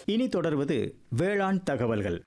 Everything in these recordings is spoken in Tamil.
இனி தொடர்வது வேளாண் தகவல்கள்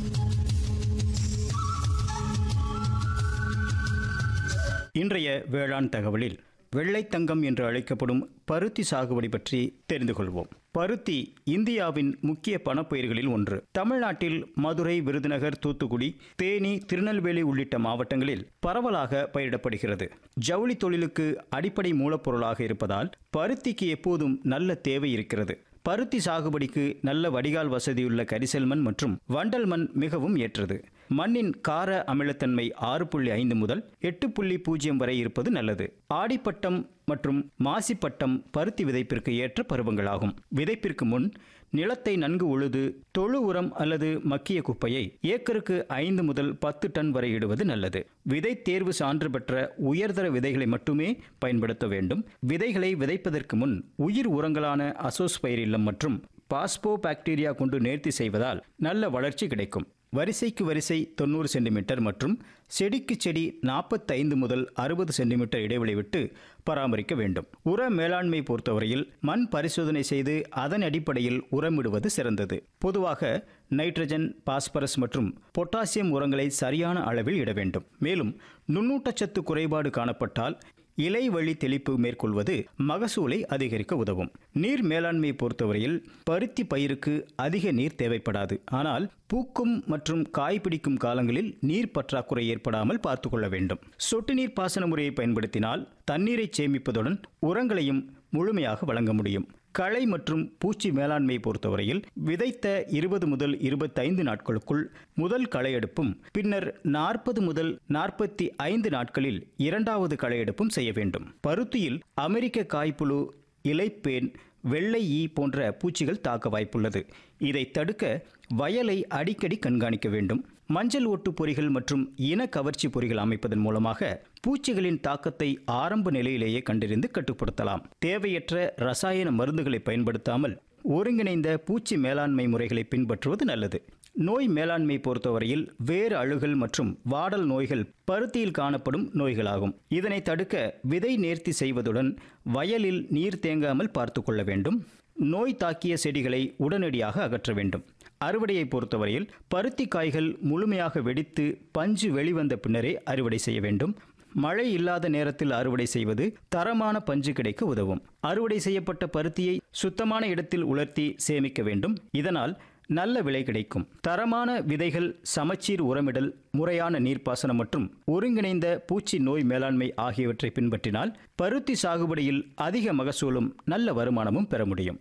இன்றைய வேளாண் தகவலில் வெள்ளைத்தங்கம் என்று அழைக்கப்படும் பருத்தி சாகுபடி பற்றி தெரிந்து கொள்வோம் பருத்தி இந்தியாவின் முக்கிய பணப்பயிர்களில் ஒன்று தமிழ்நாட்டில் மதுரை விருதுநகர் தூத்துக்குடி தேனி திருநெல்வேலி உள்ளிட்ட மாவட்டங்களில் பரவலாக பயிரிடப்படுகிறது ஜவுளி தொழிலுக்கு அடிப்படை மூலப்பொருளாக இருப்பதால் பருத்திக்கு எப்போதும் நல்ல தேவை இருக்கிறது பருத்தி சாகுபடிக்கு நல்ல வடிகால் வசதியுள்ள கரிசல் மண் மற்றும் வண்டல் மண் மிகவும் ஏற்றது மண்ணின் கார அமிலத்தன்மை ஆறு புள்ளி ஐந்து முதல் எட்டு புள்ளி பூஜ்ஜியம் வரை இருப்பது நல்லது ஆடிப்பட்டம் மற்றும் மாசிப்பட்டம் பருத்தி விதைப்பிற்கு ஏற்ற பருவங்களாகும் விதைப்பிற்கு முன் நிலத்தை நன்கு உழுது தொழு உரம் அல்லது மக்கிய குப்பையை ஏக்கருக்கு ஐந்து முதல் பத்து டன் வரை இடுவது நல்லது விதை தேர்வு சான்று பெற்ற உயர்தர விதைகளை மட்டுமே பயன்படுத்த வேண்டும் விதைகளை விதைப்பதற்கு முன் உயிர் உரங்களான அசோஸ்பைரில்லம் மற்றும் பாஸ்போ பாக்டீரியா கொண்டு நேர்த்தி செய்வதால் நல்ல வளர்ச்சி கிடைக்கும் வரிசைக்கு வரிசை தொண்ணூறு சென்டிமீட்டர் மற்றும் செடிக்கு செடி நாற்பத்தைந்து முதல் அறுபது சென்டிமீட்டர் இடைவெளி விட்டு பராமரிக்க வேண்டும் உர மேலாண்மை பொறுத்தவரையில் மண் பரிசோதனை செய்து அதன் அடிப்படையில் உரமிடுவது சிறந்தது பொதுவாக நைட்ரஜன் பாஸ்பரஸ் மற்றும் பொட்டாசியம் உரங்களை சரியான அளவில் இட வேண்டும் மேலும் நுண்ணூட்டச்சத்து குறைபாடு காணப்பட்டால் இலை வழி தெளிப்பு மேற்கொள்வது மகசூலை அதிகரிக்க உதவும் நீர் மேலாண்மை பொறுத்தவரையில் பருத்தி பயிருக்கு அதிக நீர் தேவைப்படாது ஆனால் பூக்கும் மற்றும் காய் பிடிக்கும் காலங்களில் நீர் பற்றாக்குறை ஏற்படாமல் பார்த்து கொள்ள வேண்டும் சொட்டு நீர் பாசன முறையை பயன்படுத்தினால் தண்ணீரை சேமிப்பதுடன் உரங்களையும் முழுமையாக வழங்க முடியும் களை மற்றும் பூச்சி மேலாண்மை பொறுத்தவரையில் விதைத்த இருபது முதல் இருபத்தைந்து நாட்களுக்குள் முதல் களையெடுப்பும் பின்னர் நாற்பது முதல் நாற்பத்தி ஐந்து நாட்களில் இரண்டாவது களையெடுப்பும் செய்ய வேண்டும் பருத்தியில் அமெரிக்க காய்ப்புழு இலைப்பேன் வெள்ளை ஈ போன்ற பூச்சிகள் தாக்க வாய்ப்புள்ளது இதை தடுக்க வயலை அடிக்கடி கண்காணிக்க வேண்டும் மஞ்சள் ஒட்டு பொறிகள் மற்றும் இன கவர்ச்சி பொறிகள் அமைப்பதன் மூலமாக பூச்சிகளின் தாக்கத்தை ஆரம்ப நிலையிலேயே கண்டறிந்து கட்டுப்படுத்தலாம் தேவையற்ற ரசாயன மருந்துகளை பயன்படுத்தாமல் ஒருங்கிணைந்த பூச்சி மேலாண்மை முறைகளை பின்பற்றுவது நல்லது நோய் மேலாண்மை பொறுத்தவரையில் வேறு அழுகல் மற்றும் வாடல் நோய்கள் பருத்தியில் காணப்படும் நோய்களாகும் இதனை தடுக்க விதை நேர்த்தி செய்வதுடன் வயலில் நீர் தேங்காமல் பார்த்து கொள்ள வேண்டும் நோய் தாக்கிய செடிகளை உடனடியாக அகற்ற வேண்டும் அறுவடையை பொறுத்தவரையில் பருத்தி காய்கள் முழுமையாக வெடித்து பஞ்சு வெளிவந்த பின்னரே அறுவடை செய்ய வேண்டும் மழை இல்லாத நேரத்தில் அறுவடை செய்வது தரமான பஞ்சு கிடைக்க உதவும் அறுவடை செய்யப்பட்ட பருத்தியை சுத்தமான இடத்தில் உலர்த்தி சேமிக்க வேண்டும் இதனால் நல்ல விலை கிடைக்கும் தரமான விதைகள் சமச்சீர் உரமிடல் முறையான நீர்ப்பாசனம் மற்றும் ஒருங்கிணைந்த பூச்சி நோய் மேலாண்மை ஆகியவற்றை பின்பற்றினால் பருத்தி சாகுபடியில் அதிக மகசூலும் நல்ல வருமானமும் பெற முடியும்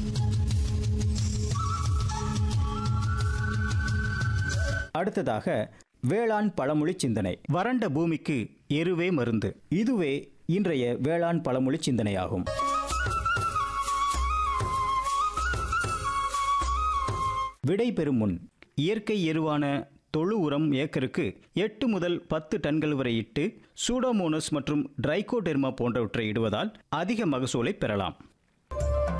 அடுத்ததாக வேளாண் பழமொழி சிந்தனை வறண்ட பூமிக்கு எருவே மருந்து இதுவே இன்றைய வேளாண் பழமொழி சிந்தனையாகும் விடை பெறும் முன் இயற்கை எருவான தொழு உரம் ஏக்கருக்கு எட்டு முதல் பத்து டன்கள் வரை இட்டு சூடோமோனஸ் மற்றும் டிரைகோடெர்மா போன்றவற்றை இடுவதால் அதிக மகசூலை பெறலாம்